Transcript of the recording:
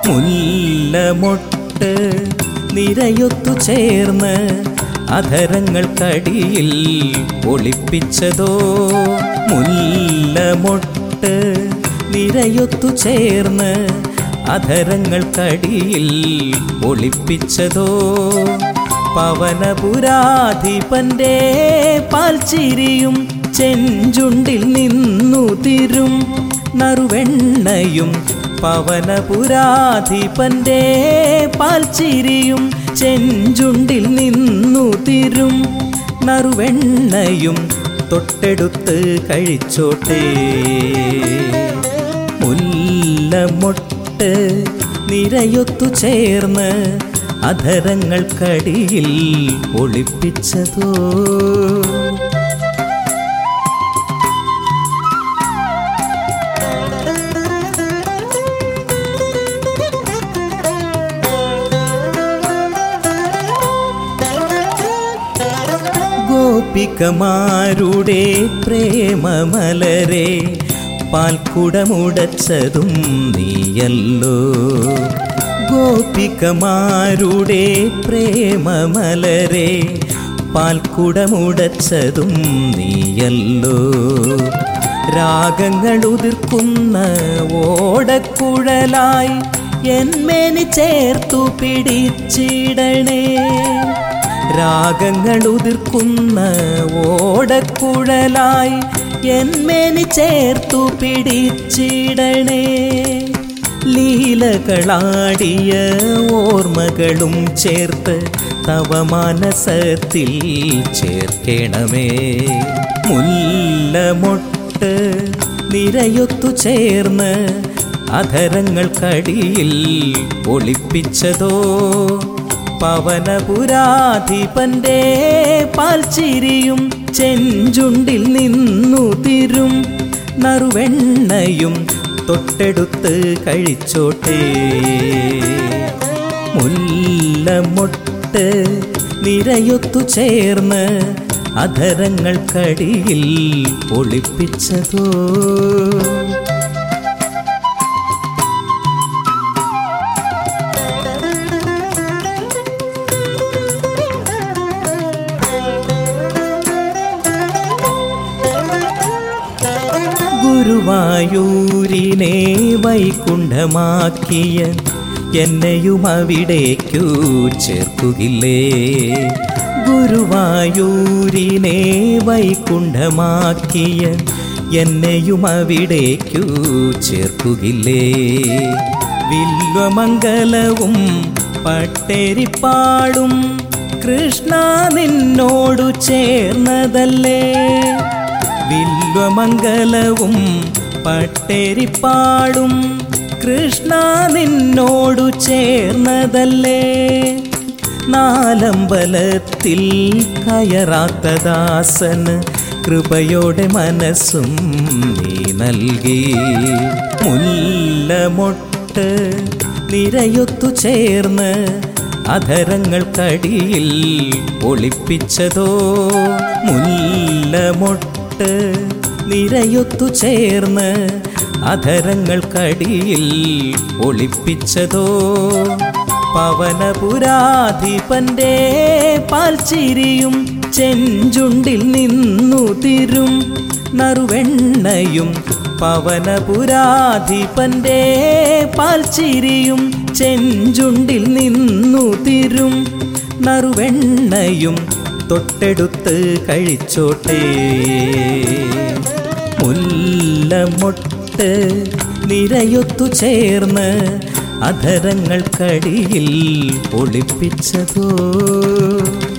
മുല്ലമൊട്ട് നിരയൊത്തു ചേർന്ന് അധരങ്ങൾക്കടിയിൽ ഒളിപ്പിച്ചതോ മുല്ലമൊട്ട് നിരയൊത്തു ചേർന്ന് അധരങ്ങൾക്കടിയിൽ ഒളിപ്പിച്ചതോ പവനപുരാധിപന്റെ പാൽച്ചിരിയും ചെഞ്ചുണ്ടിൽ നിന്നു തിരും നറുവെണ്ണയും പവനപുരാധിപന്റെ പാൽച്ചിരിയും ചെഞ്ചുണ്ടിൽ നിന്നു തിരും നറുവെണ്ണയും തൊട്ടെടുത്ത് കഴിച്ചോട്ടെ മുല്ലമൊട്ട് നിരയൊത്തു ചേർന്ന് അധരങ്ങൾക്കടിയിൽ ഒളിപ്പിച്ചതോ ഗോപികമാരുടെ പ്രേമമലരെ പാൽക്കുടമുടച്ചതും നീയല്ലോ ഗോപികമാരുടെ പ്രേമമലരെ പാൽക്കുടമുടച്ചതും നീയല്ലോ രാഗങ്ങൾ ഉതിർക്കുന്ന ഓടക്കുഴലായി എന്മേനി ചേർത്തു പിടിച്ചിടണേ രാഗങ്ങൾ ഉതിർക്കുന്ന ഓടക്കുഴലായി എന്മേനി ചേർത്തു പിടിച്ചിടണേ ലീലകളാടിയ ഓർമ്മകളും ചേർത്ത് തവ മാനസത്തിൽ ചേർക്കണമേ മുല്ലമൊട്ട് നിരയൊത്തു ചേർന്ന് അധരങ്ങൾക്കടിയിൽ ഒളിപ്പിച്ചതോ പവനപുരാധിപന്റെ പാൽച്ചിരിയും ചെഞ്ചുണ്ടിൽ നിന്നു തിരും നറുവെണ്ണയും തൊട്ടെടുത്ത് കഴിച്ചോട്ടെ മുല്ലമൊട്ട് നിരയൊത്തു ചേർന്ന് അധരങ്ങൾക്കടിയിൽ ഒളിപ്പിച്ചതോ ഗുരുവായൂരിനെ വൈകുണ്ഠമാക്കിയ എന്നെയും അവിടേക്കു ചേർക്കുകില്ലേ ഗുരുവായൂരിനെ വൈകുണ്ഠമാക്കിയ എന്നെയും അവിടേക്കു ചേർക്കുകില്ലേ വില്വമംഗലവും പട്ടേരിപ്പാടും കൃഷ്ണ നിന്നോടു ചേർന്നതല്ലേ വില്വമംഗലവും പട്ടേരിപ്പാടും കൃഷ്ണ നിന്നോടു ചേർന്നതല്ലേ നാലമ്പലത്തിൽ കയറാത്ത ദാസന് കൃപയോടെ മനസ്സും നീ നൽകി മുല്ലമൊട്ട് നിരയൊത്തു ചേർന്ന് അധരങ്ങൾക്കടിയിൽ ഒളിപ്പിച്ചതോ മുല്ലമൊട്ട് നിരയൊത്തു ചേർന്ന് അധരങ്ങൾക്കടിയിൽ ഒളിപ്പിച്ചതോ പവനപുരാധിപന്റെ പാൽച്ചിരിയും ചെഞ്ചുണ്ടിൽ നിന്നു തിരും നറുവെണ്ണയും പവനപുരാധിപന്റെ പാൽച്ചിരിയും ചെഞ്ചുണ്ടിൽ നിന്നു തിരും നറുവെണ്ണയും തൊട്ടെടുത്ത് കഴിച്ചോട്ടെ മുല്ലമൊട്ട് നിരയൊത്തു ചേർന്ന് അധരങ്ങൾക്കടിയിൽ ഒളിപ്പിച്ചതോ